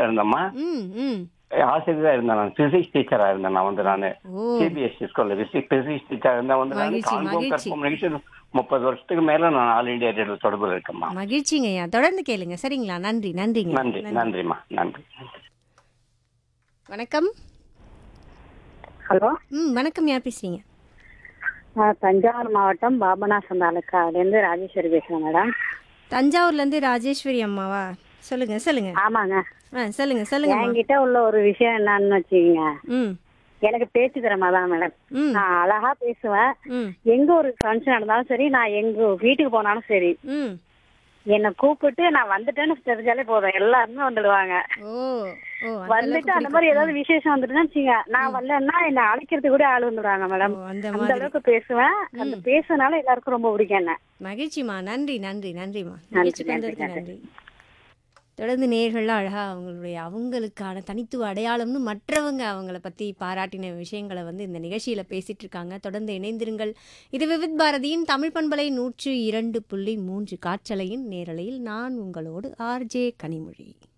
இருந்தேம்மா ம் ம் ஆசிரியரா இருந்தேன் நான் பிசிக்ஸ் டீச்சரா இருந்தேன் நான் வந்து நான் ஓ சிபிஎஸ்சி ஸ்கூல்ல பிசிக்ஸ் பிசிக்ஸ் டீச்சர் இருந்தேன் வந்து நான் மகிழ்ச்சி, கான்கோ மகிழ்ச்சி. கம்யூனிகேஷன் முப்பது வருஷத்துக்கு மேல நான் ஆல் இந்தியா ரேடியோ தொடர்புல இருக்கேம்மா மகிழ்ச்சிங்க ஐயா தொடர்ந்து கேளுங்க சரிங்களா நன்றி நன்றிங்க நன்றி நன்றிம்மா நன்றி வணக்கம் ஹலோ ம் வணக்கம் யார் பேசுறீங்க நான் தஞ்சாவூர் மாவட்டம் பாபநாசம் தாலுக்காலேருந்து ராஜேஸ்வரி பேசுகிறேன் மேடம் தஞ்சாவூர்ல இருந்து ராஜேஸ்வரி அம்மாவா சொல்லுங்க சொல்லுங்க ஆமாங்க ஆ சொல்லுங்க சொல்லுங்க என்கிட்ட உள்ள ஒரு விஷயம் என்னன்னு வச்சுக்கோங்க ம் எனக்கு பேச்சு திறமை தான் மேடம் ம் நான் அழகா பேசுவேன் ம் எங்க ஒரு ஃபங்க்ஷன் நடந்தாலும் சரி நான் எங்க வீட்டுக்கு போனாலும் சரி ம் என்னை கூப்பிட்டு நான் வந்துட்டேன்னு தெரிஞ்சாலே போதும் எல்லாருமே வந்துடுவாங்க ஓ ஓ அந்த வந்துட்டு அளவுக்கு அந்த மாதிரி ஏதாவது விசேஷம் வந்துட்டுன்னு வச்சுங்க நான் வரலன்னா என்னை அழைக்கிறது கூட ஆள் வந்துடுவாங்க மேடம் ஓ, அந்த அந்த மாதிரி அளவுக்கு பேசுவேன் அந்த பேசுனால எல்லாருக்கும் ரொம்ப பிடிக்கும் என்ன மகிழ்ச்சிமா நன்றி நன்றி நன்றிம்மா நன்றி, நிகழ்ச்சிக்கு நன்றி, வந்ததுக்கு நன்றி தொடர்ந்து நேர்கள்லாம் அழகா அவங்களுடைய அவங்களுக்கான தனித்துவ அடையாளம்னு மற்றவங்க அவங்கள பத்தி பாராட்டின விஷயங்களை வந்து இந்த நிகழ்ச்சியில பேசிட்டு இருக்காங்க தொடர்ந்து இணைந்திருங்கள் இது விவித் பாரதியின் தமிழ் பண்பலை நூற்று இரண்டு புள்ளி மூன்று காற்றலையின் நேரலையில் நான் உங்களோடு ஆர்ஜே கனிமொழி